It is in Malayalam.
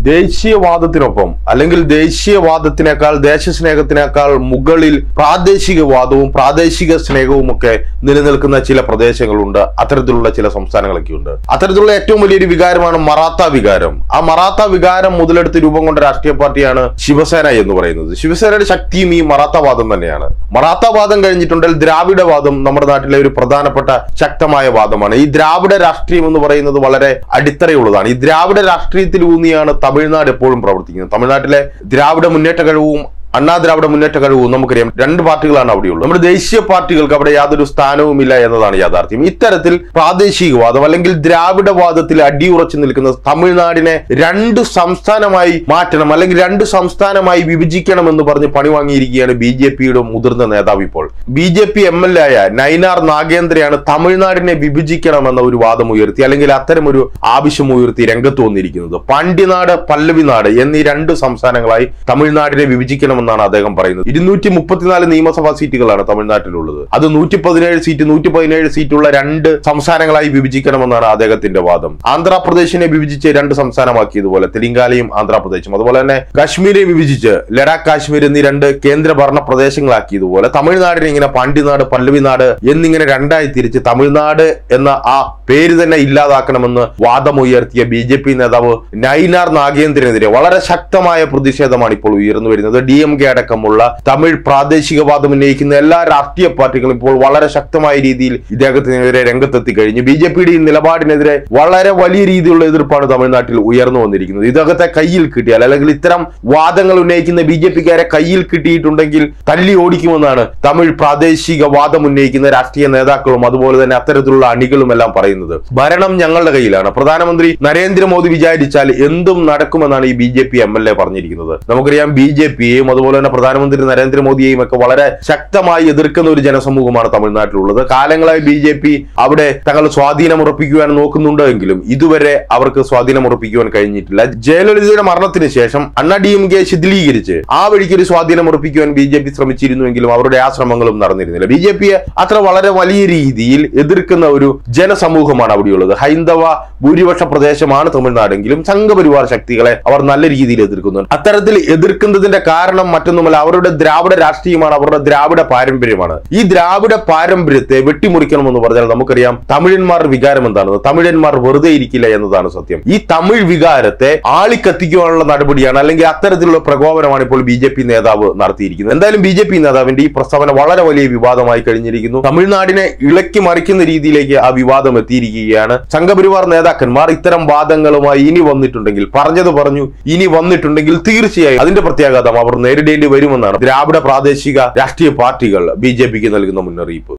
ദേശീയവാദത്തിനൊപ്പം അല്ലെങ്കിൽ ദേശീയവാദത്തിനേക്കാൾ ദേശസ്നേഹത്തിനേക്കാൾ മുകളിൽ പ്രാദേശികവാദവും പ്രാദേശിക സ്നേഹവും ഒക്കെ നിലനിൽക്കുന്ന ചില പ്രദേശങ്ങളുണ്ട് അത്തരത്തിലുള്ള ചില സംസ്ഥാനങ്ങളൊക്കെ ഉണ്ട് അത്തരത്തിലുള്ള ഏറ്റവും വലിയൊരു വികാരമാണ് മറാത്ത വികാരം ആ മറാത്ത വികാരം മുതലെടുത്ത് രൂപം കൊണ്ട രാഷ്ട്രീയ പാർട്ടിയാണ് ശിവസേന എന്ന് പറയുന്നത് ശിവസേനയുടെ ശക്തിയും ഈ മറാത്തവാദം തന്നെയാണ് മറാത്തവാദം കഴിഞ്ഞിട്ടുണ്ടെങ്കിൽ ദ്രാവിഡവാദം നമ്മുടെ നാട്ടിലെ ഒരു പ്രധാനപ്പെട്ട ശക്തമായ വാദമാണ് ഈ ദ്രാവിഡ രാഷ്ട്രീയം എന്ന് പറയുന്നത് വളരെ അടിത്തറയുള്ളതാണ് ഈ ദ്രാവിഡ രാഷ്ട്രീയത്തിൽ ഊന്നിയാണ് തമിഴ്നാട് എപ്പോഴും പ്രവർത്തിക്കുന്നത് തമിഴ്നാട്ടിലെ ദ്രാവിഡ മുന്നേറ്റ കഴിവും അണ്ണാ ദ്രാവിഡ മുന്നേറ്റ കഴിവും നമുക്കറിയാം രണ്ട് പാർട്ടികളാണ് അവിടെയുള്ളത് നമ്മുടെ ദേശീയ പാർട്ടികൾക്ക് അവിടെ യാതൊരു സ്ഥാനവുമില്ല എന്നതാണ് യാഥാർത്ഥ്യം ഇത്തരത്തിൽ പ്രാദേശികവാദം അല്ലെങ്കിൽ ദ്രാവിഡവാദത്തിൽ അടിയുറച്ചു നിൽക്കുന്ന തമിഴ്നാടിനെ രണ്ട് സംസ്ഥാനമായി മാറ്റണം അല്ലെങ്കിൽ രണ്ട് സംസ്ഥാനമായി വിഭജിക്കണം എന്ന് പറഞ്ഞ് പണി വാങ്ങിയിരിക്കുകയാണ് ബി ജെ പിയുടെ മുതിർന്ന നേതാവ് ഇപ്പോൾ B J P M L A ആയ നൈനാർ നാഗേന്ദ്രയാണ് തമിഴ്നാടിനെ വിഭജിക്കണമെന്ന ഒരു വാദം ഉയർത്തി അല്ലെങ്കിൽ അത്തരം ഒരു ആവശ്യം ഉയർത്തി രംഗത്ത് വന്നിരിക്കുന്നത് പാണ്ഡ്യനാട് പല്ലവിനാട് എന്നീ രണ്ട് സംസ്ഥാനങ്ങളായി തമിഴ്നാടിനെ വിഭജിക്കണമെന്നാണ് അദ്ദേഹം പറയുന്നത് ഇരുന്നൂറ്റി മുപ്പത്തിനാല് നിയമസഭാ സീറ്റുകളാണ് തമിഴ്നാട്ടിലുള്ളത് അത് നൂറ്റി പതിനേഴ് സീറ്റ് നൂറ്റി പതിനേഴ് സീറ്റുള്ള രണ്ട് സംസ്ഥാനങ്ങളായി വിഭജിക്കണമെന്നാണ് അദ്ദേഹത്തിന്റെ വാദം ആന്ധ്രാപ്രദേശിനെ വിഭജിച്ച് രണ്ട് സംസ്ഥാനമാക്കിയതുപോലെ തെലങ്കാനയും ആന്ധ്രാപ്രദേശും അതുപോലെ തന്നെ കാശ്മീരെ വിഭജിച്ച് ലഡാക്ക് കാശ്മീർ എന്നീ രണ്ട് കേന്ദ്രഭരണ പ്രദേശങ്ങളാക്കിയതുപോലെ തമിഴ്നാടിനെ ഇങ്ങനെ പാണ്ഡ്യനാട് പല്ലവിനാട് എന്നിങ്ങനെ രണ്ടായി തിരിച്ച് തമിഴ്നാട് എന്ന ആ പേര് തന്നെ ഇല്ലാതാക്കണമെന്ന് വാദമുയർത്തിയ ബി ജെ പി നേതാവ് നൈനാർ നാഗേന്ദ്രനെതിരെ വളരെ ശക്തമായ പ്രതിഷേധമാണ് ഇപ്പോൾ ഉയർന്നു വരുന്നത് ഡി എം കെ അടക്കമുള്ള തമിഴ് പ്രാദേശികവാദം ഉന്നയിക്കുന്ന എല്ലാ രാഷ്ട്രീയ പാർട്ടികളും ഇപ്പോൾ വളരെ ശക്തമായ രീതിയിൽ ഇദ്ദേഹത്തിനെതിരെ രംഗത്തെത്തി കഴിഞ്ഞു ബി ജെ പിയുടെ ഈ നിലപാടിനെതിരെ വളരെ വലിയ രീതിയിലുള്ള എതിർപ്പാണ് തമിഴ്നാട്ടിൽ ഉയർന്നു വന്നിരിക്കുന്നത് ഇദ്ദേഹത്തെ കയ്യിൽ കിട്ടിയാൽ അല്ലെങ്കിൽ ഇത്തരം വാദങ്ങൾ ഉന്നയിക്കുന്ന ബി ജെ പിക്കാരെ കയ്യിൽ കിട്ടിയിട്ടുണ്ടെങ്കിൽ തല്ലി ഓടിക്കുമെന്നാണ് തമിഴ് പ്രാദേശിക വാദം ഉന്നയിക്കുന്ന രാഷ്ട്രീയ നേതാക്കളും അതുപോലെ തന്നെ അത്തരത്തിലുള്ള അണികളും എല്ലാം പറയുന്നത് ഭരണം ഞങ്ങളുടെ കയ്യിലാണ് പ്രധാനമന്ത്രി നരേന്ദ്രമോദി വിചാരിച്ചാൽ എന്തും നടക്കുമെന്നാണ് ഈ B J P M L A പറഞ്ഞിരിക്കുന്നത് നമുക്കറിയാം ബി ജെ പിയെയും അതുപോലെ തന്നെ പ്രധാനമന്ത്രി നരേന്ദ്രമോദിയെയും ഒക്കെ വളരെ ശക്തമായി എതിർക്കുന്ന ഒരു ജനസമൂഹമാണ് തമിഴ്നാട്ടിലുള്ളത് കാലങ്ങളായി ബി ജെ പി അവിടെ തങ്ങൾ സ്വാധീനം ഉറപ്പിക്കുവാൻ നോക്കുന്നുണ്ട് എങ്കിലും ഇതുവരെ അവർക്ക് സ്വാധീനം ഉറപ്പിക്കുവാൻ കഴിഞ്ഞിട്ടില്ല ജയലളിതയുടെ മരണത്തിന് ശേഷം അണ്ണ ഡി എം കെ ശിഥിലീകരിച്ച് ആ വഴിക്ക് ഒരു സ്വാധീനം ഉറപ്പിക്കുവാൻ ബി ജെ പി ശ്രമിച്ചിരുന്നുവെങ്കിലും അവരുടെ ആ ശ്രമങ്ങളും നടന്നിരുന്നില്ല ബി ജെ പിയെ അത്ര വളരെ വലിയ രീതിയിൽ എതിർക്കുന്ന ഒരു ജനസമൂഹമാണ് അവിടെയുള്ളത് ഹൈന്ദവ ഭൂരിപക്ഷ പ്രദേശമാണ് തമിഴ്നാടെങ്കിലും സംഘപരിവാർ ശക്തികളെ അവർ നല്ല രീതിയിൽ എതിർക്കുന്നുണ്ട് അത്തരത്തിൽ എതിർക്കുന്നതിന്റെ കാരണം മറ്റൊന്നുമല്ല അവരുടെ ദ്രാവിഡ രാഷ്ട്രീയമാണ് അവരുടെ ദ്രാവിഡ പാരമ്പര്യമാണ് ഈ ദ്രാവിഡ പാരമ്പര്യത്തെ വെട്ടിമുറിക്കണമെന്ന് പറഞ്ഞാൽ നമുക്കറിയാം തമിഴന്മാരുടെ വികാരം എന്താണെന്ന് തമിഴന്മാർ വെറുതെ ഇരിക്കില്ല എന്നതാണ് സത്യം ഈ തമിഴ് വികാരത്തെ ആളിക്കത്തിക്കുവാനുള്ള നടപടിയാണ് അല്ലെങ്കിൽ അത്തരത്തിലുള്ള പ്രകോപനമാണ് ഇപ്പോൾ ബി ജെ പി നേതാവ് നടത്തിയിരിക്കുന്നത് എന്തായാലും ബി ജെ പി നേതാവിന്റെ ഈ പ്രസ്താവന വളരെ വലിയ വിവാദമായി കഴിഞ്ഞിരിക്കുന്നു തമിഴ്നാടിനെ ഇളക്കി മറിക്കുന്ന രീതിയിലേക്ക് ആ വിവാദം എത്തിയിരിക്കുകയാണ് സംഘപരിവാർ നേതാക്കന്മാർ ഇത്തരം വാദങ്ങളുമായി ഇനി വന്നിട്ടുണ്ടെങ്കിൽ പറഞ്ഞത് പറഞ്ഞു ഇനി വന്നിട്ടുണ്ടെങ്കിൽ തീർച്ചയായും അതിന്റെ പ്രത്യാഘാതം അവർ നേരിടേണ്ടി വരുമെന്നാണ് ദ്രാവിഡ പ്രാദേശിക രാഷ്ട്രീയ പാർട്ടികൾ ബി നൽകുന്ന മുന്നറിയിപ്പ്